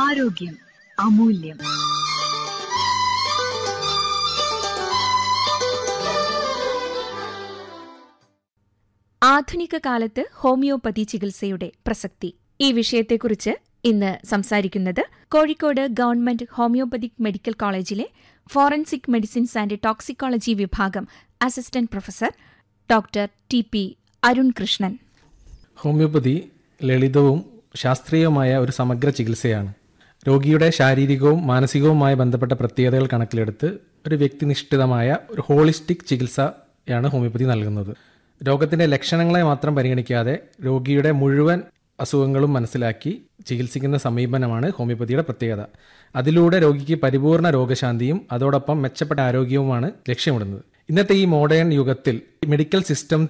ആരോഗ്യം അമൂല്യം ആധുനിക കാലത്ത് ഹോമിയോപ്പതി ചികിത്സയുടെ പ്രസക്തി ഈ വിഷയത്തെക്കുറിച്ച് ഇന്ന് സംസാരിക്കുന്നത് കോഴിക്കോട് ഗവൺമെന്റ് ഹോമിയോപ്പതിക് മെഡിക്കൽ കോളേജിലെ ഫോറൻസിക് മെഡിസിൻസ് ആൻഡ് ടോക്സിക്കോളജി വിഭാഗം assistant professor doctor T P Arun Krishnan homoeopathy ലളിതവും ശാസ്ത്രീയവുമായ ഒരു സമഗ്ര ചികിത്സയാണ് രോഗിയുടെ ശാരീരികവും മാനസികവുമായ ബന്ധപ്പെട്ട പ്രത്യേകതകൾ കണക്കിലെടുത്ത് ഒരു വ്യക്തിനിഷ്ഠിതമായ ഒരു ഹോളിസ്റ്റിക് ചികിത്സയാണ് ഹോമിയോപ്പതി നൽകുന്നത് രോഗത്തിൻ്റെ ലക്ഷണങ്ങളെ മാത്രം പരിഗണിക്കാതെ രോഗിയുടെ മുഴുവൻ അസുഖങ്ങളും മനസ്സിലാക്കി ചികിത്സിക്കുന്ന സമീപനമാണ് ഹോമിയോപ്പതിയുടെ പ്രത്യേകത അതിലൂടെ രോഗിക്ക് പരിപൂർണ രോഗശാന്തിയും അതോടൊപ്പം മെച്ചപ്പെട്ട ആരോഗ്യവുമാണ് ലക്ഷ്യമിടുന്നത് ഇന്നത്തെ ഈ മോഡേൺ യുഗത്തിൽ മെഡിക്കൽ സിസ്റ്റം